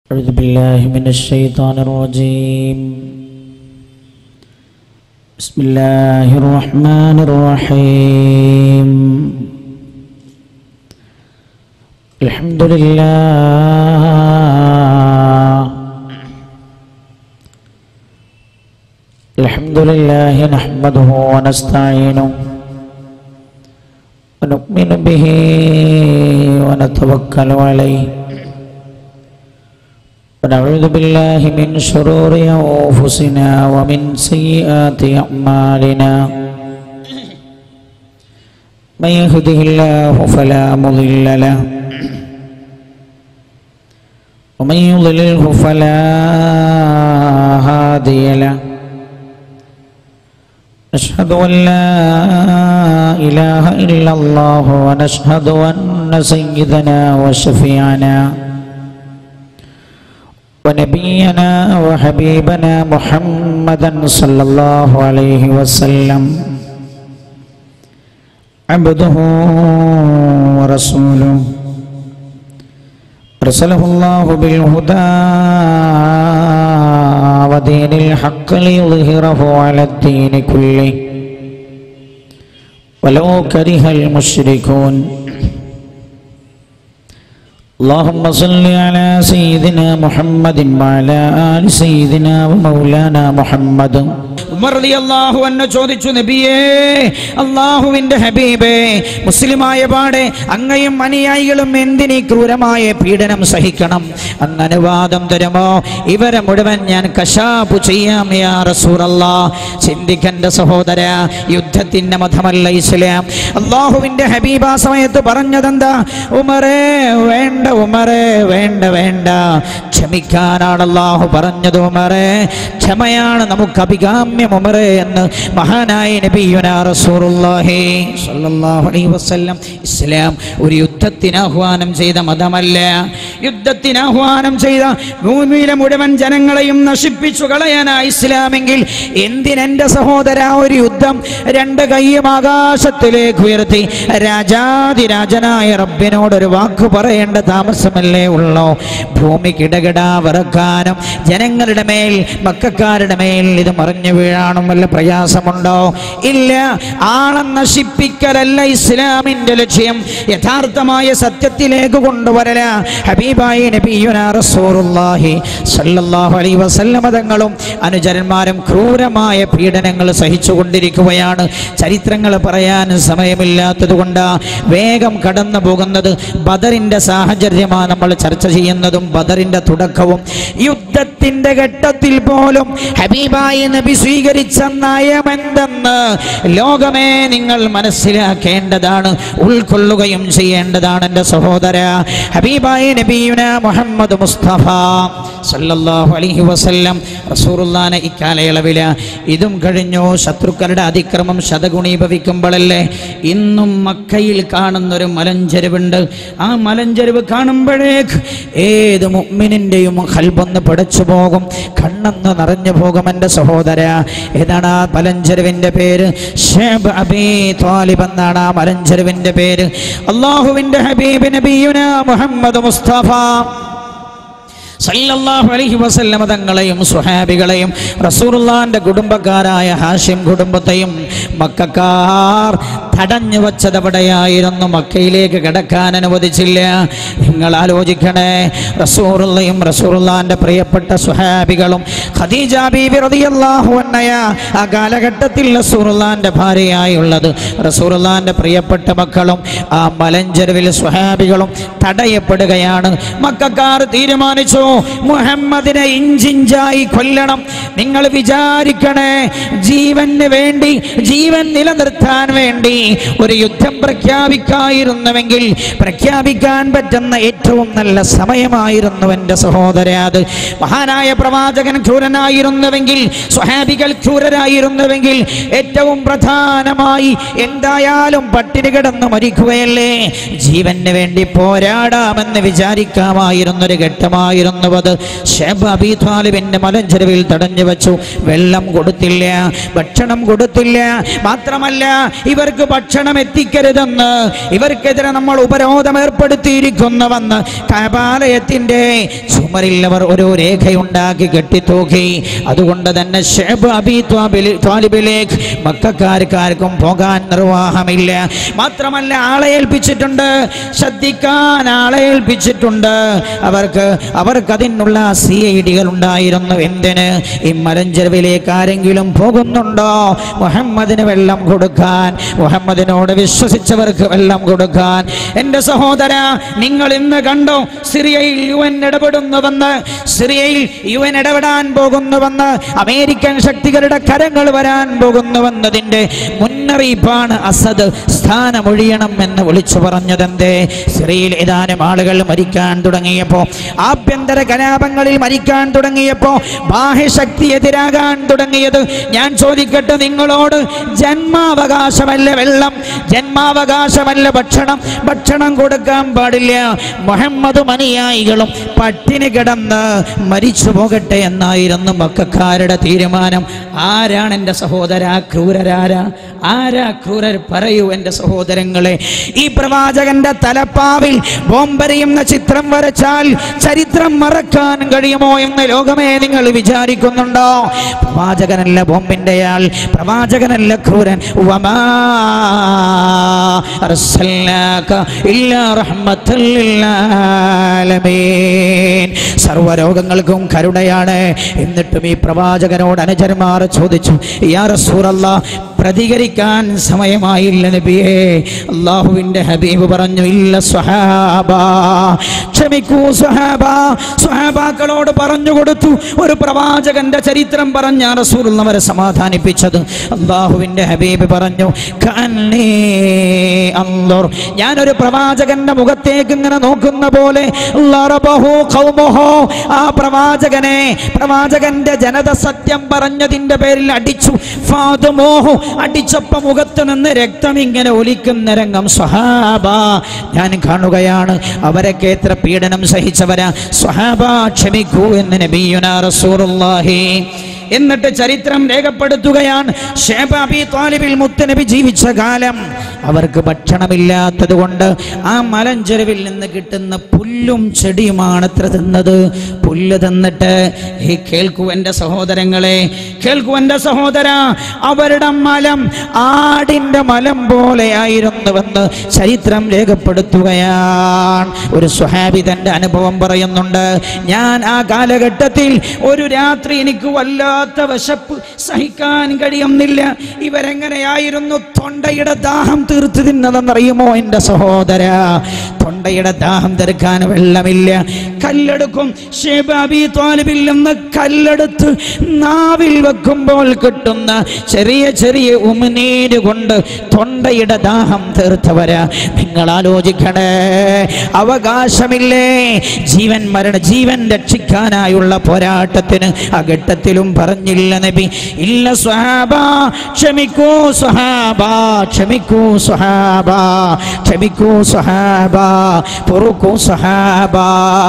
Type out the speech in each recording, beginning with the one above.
أعوذ بالله من الشيطان الرجيم بسم الله الرحمن الرحيم الحمد لله الحمد لله نحمده ونستعينه ونؤمن به ونتوكل عليه ونعوذ بالله من شرور أنفسنا ومن سيئات أعمالنا من يهده الله فلا مضل له ومن يضلله فلا هادي له نشهد أن لا إله إلا الله ونشهد أن سيدنا وشفيعنا ونبينا وحبيبنا محمدا صلى الله عليه وسلم عبده ورسوله أرسله الله بالهدى ودين الحق ليظهره على الدين كله ولو كره المشركون اللهم صل على سيدنا محمد وعلى آل سيدنا ومولانا محمد ഉമർ റളിയല്ലാഹു അൻഹു ചോദിച്ചു നബിയേ അള്ളാഹുവിന്റെ ഹബീബേ മുസ്ലിമായ പാടെ അങ്ങയും അനുയായികളും എന്തിനീ ക്രൂരമായ പീഡനം സഹിക്കണം അങ്ങ് അനുവാദം തരുമോ ഇവരെ മുഴുവൻ ഞാൻ കശാപ്പു ചെയ്യാം യാ റസൂറല്ലാ ചിന്തിക്കന്റെ സഹോദര യുദ്ധത്തിന്റെ മതമല്ല ഇസ്ലാം അള്ളാഹുവിന്റെ ഹബീബ് ആ സമയത്ത് പറഞ്ഞതെന്താ ഉമറേ വേണ്ട ഉമറേ വേണ്ട വേണ്ട ക്ഷമിക്കാനാണ് അള്ളാഹു പറഞ്ഞത് ഉമറേ ക്ഷമയാണ് നമുക്ക് അഭികാമ്യം ഉമറേ എന്ന് മഹാനായ നബിയുന റസൂലുള്ളാഹി സ്വല്ലല്ലാഹു അലൈഹി വസല്ലം ഇസ്ലാം ഒരു യുദ്ധത്തിന് ആഹ്വാനം ചെയ്ത മതമല്ല യുദ്ധത്തിന് ആഹ്വാനം ചെയ്ത ഭൂമിയിലെ മുഴുവൻ ജനങ്ങളെയും നശിപ്പിച്ചു കളയാനാ ഇസ്ലാമെങ്കിൽ എന്തിനെന്റെ സഹോദര ഒരു യുദ്ധം രണ്ട് കൈയും ആകാശത്തിലേക്ക് ഉയർത്തി രാജാതിരാജനായ റബ്ബിനോട് ഒരു വാക്ക് പറയേണ്ട താമസമല്ലേ ഉള്ളോ ഭൂമി കിടകിടാ വിറക്കാനും ജനങ്ങളുടെ മേൽ മക്കാരുടെ മേൽ ഇത് മറിഞ്ഞു വീഴാനും വല്ല പ്രയാസമുണ്ടോ ഇല്ല ആളെ നശിപ്പിക്കലല്ല ഇസ്ലാമിന്റെ ലക്ഷ്യം യഥാർത്ഥമായ സത്യത്തിലേക്ക് കൊണ്ടുവരല ഹബീബായി നബിയുന റസൂലുള്ളാഹി സല്ലല്ലാഹു അലൈഹി വസല്ലമ തങ്ങളും അനുചരന്മാരും ക്രൂരമായ പീഡനങ്ങൾ സഹിച്ചുകൊണ്ടിരിക്കുകയാണ് ചരിത്രങ്ങൾ പറയാൻ സമയമില്ലാത്തത് കൊണ്ട് വേഗം കടന്നു പോകുന്നത് ബദറിന്റെ സാഹചര്യമാണ് നമ്മൾ ചർച്ച ചെയ്യുന്നതും ബദറിന്റെ തുടക്കവും യുദ്ധത്തിന്റെ ഘട്ടത്തിൽ പോലും ഹബീബായി നബി സ്വീകരിച്ച നയമെന്തെന്ന് ലോകമേ നിങ്ങൾ മനസ്സിലാക്കേണ്ടതാണ് ഉൾക്കൊള്ളുകയും ചെയ്യേണ്ടതാണ് എൻ്റെ സഹോദര ഹബീബായി നബിയുന മുഹമ്മദ് മുസ്തഫ സല്ലല്ലാഹു അലൈഹി വസല്ലം റസൂറുല്ലാനെ ഇക്കാലയളവിൽ ഇതും കഴിഞ്ഞു ശത്രുക്കളുടെ അതിക്രമം ശതഗുണീഭവിക്കുമ്പോഴല്ലേ ഇന്നും മക്കയിൽ കാണുന്നൊരു മലഞ്ചെരുവുണ്ട് ആ മലഞ്ചെരുവ് കാണുമ്പോഴേക്ക് ഏത് മുഅ്മിനിൻ്റെയും ഹൽബൊന്ന് പിടച്ചു പോകും കണ്ണെന്ന് നിറഞ്ഞു പോകും എൻ്റെ സഹോദര ഏതാണ് ആ മലഞ്ചെരുവിൻ്റെ പേര് ഷേബ് അബീ താലിബ് എന്നാണ് ആ മലഞ്ചെരുവിൻ്റെ പേര് അള്ളാഹുവിൻ്റെ ഹബീബ് നബിയുന മുഹമ്മദ് മുസ്തഫ സല്ലല്ലാഹു അലൈഹി വസല്ലമ തങ്ങളെയും സുഹാബികളെയും റസൂലുള്ളാന്റെ കുടുംബക്കാരായ ഹാഷിം കുടുംബത്തെയും മക്കാർ തടഞ്ഞു വച്ചതവിടെയായിരുന്നു മക്കയിലേക്ക് കിടക്കാൻ അനുവദിച്ചില്ല നിങ്ങൾ ആലോചിക്കണേ റസൂറുള്ളയും റസൂറുള്ളാന്റെ പ്രിയപ്പെട്ട സുഹാബികളും ഖദീജ ബീബി റളിയല്ലാഹു അൻഹയ ആ കാലഘട്ടത്തിൽ റസൂറുള്ളാന്റെ ഭാര്യയായുള്ളത് റസൂറുള്ളാന്റെ പ്രിയപ്പെട്ട മക്കളും ആ മലഞ്ചെരുവിൽ സുഹാബികളും തടയപ്പെടുകയാണ് മക്കാർ തീരുമാനിച്ചു മുഹമ്മദിനെ ഇഞ്ചിഞ്ചായി കൊല്ലണം നിങ്ങൾ വിചാരിക്കണേ ജീവന് വേണ്ടി ജീവൻ നിലനിർത്താൻ വേണ്ടി ഒരു യുദ്ധം പ്രഖ്യാപിക്കായിരുന്നുവെങ്കിൽ പ്രഖ്യാപിക്കാൻ പറ്റുന്ന ഏറ്റവും നല്ല സമയമായിരുന്നു എൻ്റെ സഹോദര അത് മഹാനായ പ്രവാചകൻ ക്രൂരനായിരുന്നുവെങ്കിൽ സ്വഹാബികൾ ക്രൂരരായിരുന്നുവെങ്കിൽ ഏറ്റവും പ്രധാനമായി എന്തായാലും പട്ടിണി കിടന്ന് മരിക്കുകയല്ലേ ജീവന് വേണ്ടി പോരാടാമെന്ന് വിചാരിക്കാമായിരുന്നൊരു ഘട്ടമായിരുന്നു അത് ഷേബ് അബി താലിബിന്റെ മലഞ്ചെരുവിൽ തടഞ്ഞു വെച്ചു വെള്ളം കൊടുത്തില്ല ഭക്ഷണം കൊടുത്തില്ല മാത്രമല്ല ഇവർക്ക് ഭക്ഷണം എത്തിക്കരുതെന്ന് ഇവർക്കെതിരെ നമ്മൾ ഉപരോധം ഏർപ്പെടുത്തിയിരിക്കുന്നുവെന്ന് കബാലയത്തിന്റെ ചുമരിൽ അവർ ഒരു രേഖയുണ്ടാക്കി കെട്ടിത്തൂക്കി അതുകൊണ്ട് തന്നെ ഷേബ് അബി ത്വാബിലി- ത്വാലിബിലേക്ക് മക്കാർക്കാർക്കും പോകാൻ നിർവാഹമില്ല മാത്രമല്ല ആളെ ഏൽപ്പിച്ചിട്ടുണ്ട് ശ്രദ്ധിക്കാൻ ആളെ ഏൽപ്പിച്ചിട്ടുണ്ട് അവർക്ക് അവർക്ക് അതിനുള്ള സി ഐ ഡികൾ ഉണ്ടായിരുന്നു എന്തിന് ഈ മലഞ്ചെരുവിലേക്ക് ആരെങ്കിലും പോകുന്നുണ്ടോ മുഹമ്മദിന് വെള്ളം കൊടുക്കാൻ മുഹമ്മദിനോട് വിശ്വസിച്ചവർക്ക് വെള്ളം കൊടുക്കാൻ എൻ്റെ സഹോദര നിങ്ങൾ ഇന്ന് കണ്ടോ സിറിയയിൽ യു എൻ ഇടപെടുന്നുവെന്ന് സിറിയയിൽ യു എൻ ഇടപെടാൻ പോകുന്നുവെന്ന് അമേരിക്കൻ ശക്തികളുടെ കരങ്ങൾ വരാൻ പോകുന്നുവെന്നതിൻ്റെ മുന്നറിയിപ്പാണ് അസദ് സ്ഥാനമൊഴിയണം എന്ന് വിളിച്ചു പറഞ്ഞതെന്തേ സിറിയയിൽ ഏതാനും ആളുകൾ മരിക്കാൻ തുടങ്ങിയപ്പോൾ ആഭ്യന്തര കലാപങ്ങളിൽ മരിക്കാൻ തുടങ്ങിയപ്പോൾ ബാഹ്യശക്തി എതിരാകാൻ തുടങ്ങിയത് ഞാൻ ചോദിക്കട്ടെ നിങ്ങളോട് ജന്മാവകാശമല്ല വെള്ളം ജന്മാവകാശമല്ല ഭക്ഷണം ഭക്ഷണം കൊടുക്കാൻ പാടില്ല മുഹമ്മദും അനുയായികളും പട്ടിണി കിടന്ന് മരിച്ചു പോകട്ടെ എന്നായിരുന്നു മക്കാരുടെ തീരുമാനം ആരാണ് എൻ്റെ സഹോദര ക്രൂരരാരാ ആരാ ക്രൂരർ പറയൂ എൻ്റെ സഹോദരങ്ങളെ ഈ പ്രവാചകന്റെ തലപ്പാവിൽ ബോംബെറിയുന്ന ചിത്രം വരച്ചാൽ ചരിത്രം മറക്കാൻ കഴിയുമോ എന്ന് ലോകമേ നിങ്ങൾ വിചാരിക്കുന്നുണ്ടോ പ്രവാചകനല്ല ബോംബിൻ്റെയാൾ പ്രവാചകനല്ല ക്രൂരൻ വമാ അർസൽനാക ഇല്ലാ റഹ്മത്തൽ ലിൽ ആലമീൻ സർവ്വരോഗങ്ങൾക്കും കരുണയാണ് എന്നിട്ടും ഈ പ്രവാചകനോട് അനുചരന്മാർ ചോദിച്ചു യാ റസൂലല്ലാ പ്രതികരിക്കാൻ സമയമായില്ല നബിയേ അള്ളാഹുവിൻ്റെ ഹബീബ് പറഞ്ഞു ഇല്ല സ്വഹാബ ക്ഷമിക്കൂ സ്വഹാബ സ്വഹാബാക്കളോട് പറഞ്ഞു കൊടുത്തു ഒരു പ്രവാചകന്റെ ചരിത്രം പറഞ്ഞ റസൂലുള്ളവരെ സമാധാനിപ്പിച്ചത് അള്ളാഹുവിൻ്റെ ഹബീബ് പറഞ്ഞു കന്നീ അൻദുർ. ഞാനൊരു പ്രവാചകന്റെ മുഖത്തേക്ക് ഇങ്ങനെ നോക്കുന്ന പോലെ ലറബഹു ഖൗമുഹു. ആ പ്രവാചകനെ പ്രവാചകന്റെ ജനത സത്യം പറഞ്ഞതിന്റെ പേരിൽ അടിച്ചു ഫാതുമോഹു അടിച്ചപ്പ മുഖത്ത് നിന്ന് രക്തം ഇങ്ങനെ ഒലിക്കുന്ന രംഗം സ്വഹാബ ഞാൻ കാണുകയാണ് അവരൊക്കെ എത്ര പീഡനം സഹിച്ചവരാ സ്വഹാബ ക്ഷമിക്കൂ എന്ന് നബിയുന റസൂലുള്ളാഹി എന്നിട്ട് ചരിത്രം രേഖപ്പെടുത്തുകയാണ് ഷേബ അബി താലിബിൽ മുത്തനബി ജീവിച്ച കാലം അവർക്ക് ഭക്ഷണമില്ലാത്തത് കൊണ്ട് ആ മലഞ്ചെരുവിൽ നിന്ന് കിട്ടുന്ന പുല്ലും ചെടിയുമാണ് അത്ര തിന്നത് പുല്ല് തിന്നിട്ട് ഈ കേൾക്കൂ എൻ്റെ സഹോദരങ്ങളെ കേൾക്കൂ എൻ്റെ സഹോദര അവരുടെ മലം ആടിൻ്റെ മലം പോലെയായിരുന്നുവെന്ന് ചരിത്രം രേഖപ്പെടുത്തുകയാണ് ഒരു സ്വഹാബി തൻ്റെ അനുഭവം പറയുന്നുണ്ട് ഞാൻ ആ കാലഘട്ടത്തിൽ ഒരു രാത്രി എനിക്ക് വല്ലാത്ത വിശപ്പ് സഹിക്കാൻ കഴിയുന്നില്ല ഇവരെങ്ങനെയായിരുന്നു തൊണ്ടയുടെ ദാഹം തീർത്ത് തിന്നതെന്നറിയുമോ എൻ്റെ സഹോദര തൊണ്ടയുടെ ദാഹം തീർക്കാൻ വെള്ളമില്ല കല്ലെടുക്കും ഷേബാബി ത്വാലിബിൽ നിന്ന് കല്ലെടുത്ത് നാവിൽ വെക്കുമ്പോൾ കിട്ടുന്ന ചെറിയ ചെറിയ ഉമിനീര് കൊണ്ട് തൊണ്ടയുടെ ദാഹം തീർത്തവരാ നിങ്ങൾ ആലോചിക്കണേ അവകാശമില്ലേ ജീവൻ മരണ ജീവൻ രക്ഷിക്കാനായുള്ള പോരാട്ടത്തിന് ആ ഘട്ടത്തിലും പറഞ്ഞില്ല നബി ഇല്ല സ്വഹാബ ക്ഷമിക്കൂ സ്വഹാബ ക്ഷമിക്കൂ സ്വഹാബ ക്ഷമിക്കൂ സ്വഹാബ പൊറുക്കൂ സ്വഹാബ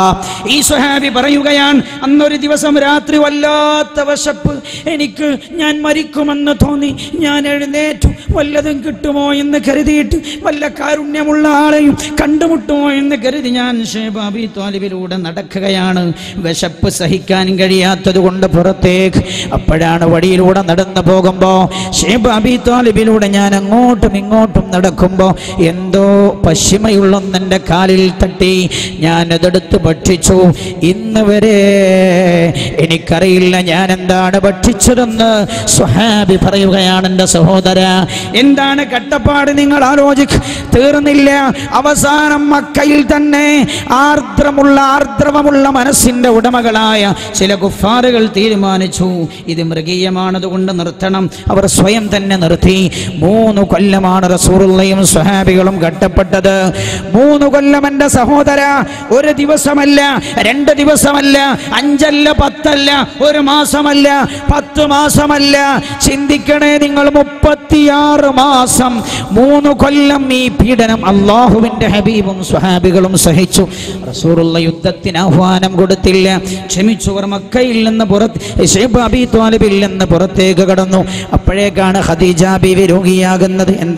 ഈ സ്വഹാബി പറയുകയാണ് അന്നൊരു ദിവസം രാത്രി വല്ലാത്ത വശപ്പ് എനിക്ക് ഞാൻ മരിക്കുമെന്ന് തോന്നി ഞാൻ എഴുന്നേറ്റു വല്ലതും കിട്ടുമോ എന്ന് കരുതിയിട്ട് വല്ല കാരുണ്യമുള്ള ആളെയും കണ്ടുമുട്ടുമോ എന്ന് കരുതി ഞാൻ ഷേബാബി ത്വാലിബിലൂടെ നടക്കുകയാണ് വിശപ്പ് സഹിക്കാൻ കഴിയാത്തത് കൊണ്ട് പുറത്തേക്ക് അപ്പോഴാണ് വഴിയിലൂടെ നടന്നു പോകുമ്പോൾ ഷേബാബി ത്വാലിബിലൂടെ ഞാൻ അങ്ങോട്ടും ഇങ്ങോട്ടും നടക്കുമ്പോൾ എന്തോ പശ്ചിമയുള്ളൊന്നെൻ്റെ കാലിൽ തട്ടി ഞാൻ അതെടുത്ത് ഭക്ഷിച്ചു ഇന്ന് വരെ എനിക്കറിയില്ല ഞാൻ എന്താണ് ഭക്ഷിച്ചതെന്ന് സ്വഹാബി പറയുകയാണ് എൻ്റെ സഹോദര എന്താണ് കട്ടപ്പാട് നിങ്ങൾ ആലോചിക്ക് തീർന്നില്ല അവസാനം മക്കയിൽ തന്നെ ആർദ്രമുള്ള ആർദ്രവമുള്ള മനസ്സിൻ്റെ ഉടമകളായ ചില കുഫാറുകൾ തീരുമാനിച്ചു ഇത് മൃഗീയമാണതുകൊണ്ട് നിർത്തണം അവർ സ്വയം തന്നെ നിർത്തി മൂന്ന് കൊല്ലമാണ് റസൂറുള്ളയും സ്വഹാബികളും കട്ടപ്പെട്ടത് മൂന്ന് കൊല്ലം എൻ്റെ സഹോദര ഒരു ദിവസമല്ല രണ്ട് ദിവസമല്ല അഞ്ചല്ല പത്തല്ല ഒരു മാസമല്ല പത്ത് മാസമല്ല ചിന്തിക്കണേ നിങ്ങൾ മുപ്പത്തിയാറ് മാസം മൂന്ന് കൊല്ലം ഈ പീഡനം അള്ളാഹുവിൻ്റെ ഹബീബും സ്വഹാബികളും സഹിച്ചു റസൂറുള്ള യുദ്ധത്തിന് ആഹ്വാനം കൊടുത്തില്ല ക്ഷമിച്ചവർ മക്കയിൽ നിന്ന് പുറത്ത് ഷേബ് അബി ത്വാലിബിൽ നിന്ന് പുറത്തേക്ക് കടന്നു അപ്പോഴേക്കാണ് ഖദീജ ബീവി രോഗിയാകുന്നത് എന്തേ ഭക്ഷണം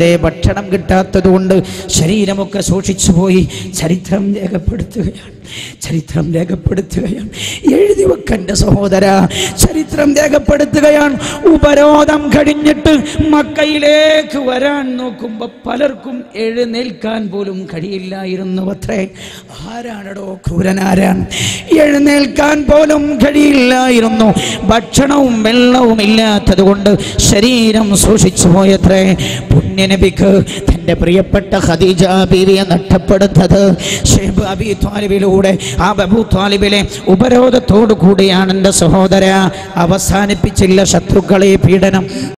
ഭക്ഷണം കിട്ടാത്തതുകൊണ്ട് ശരീരമൊക്കെ സൂക്ഷിച്ചു പോയി ചരിത്രം രേഖപ്പെടുത്തുകയാണ് ചരിത്രം രേഖപ്പെടുത്തുകയാണ് എഴുതി വെക്കൻ്റെ സഹോദര ചരിത്രം രേഖപ്പെടുത്തുകയാണ് ഉപരോധം കഴിഞ്ഞിട്ട് മക്കയിലേക്ക് വരാൻ നോക്കുമ്പോൾ പലർക്കും എഴുന്നേൽക്കാൻ പോലും കഴിയില്ലായിരുന്നു അത്രേ ആരാണടോ ക്രൂരനാരാണ് എഴുന്നേൽക്കാൻ പോലും കഴിയില്ലായിരുന്നു ഭക്ഷണവും വെള്ളവും ഇല്ലാത്തത് കൊണ്ട് ശരീരം സൂക്ഷിച്ചു പോയത്രേ പുണ്യനബിക്ക് തൻ്റെ പ്രിയപ്പെട്ട ഖദീജ ബീവിയെ നഷ്ടപ്പെടുത്തത് ഷേബ് അബി ത്വാലിബിലൂടെ ആ ബബു ത്വാലിബിലെ ഉപരോധത്തോടു കൂടിയാണ് എൻ്റെ സഹോദര അവസാനിപ്പിച്ചില്ല ശത്രുക്കളെ പീഡനം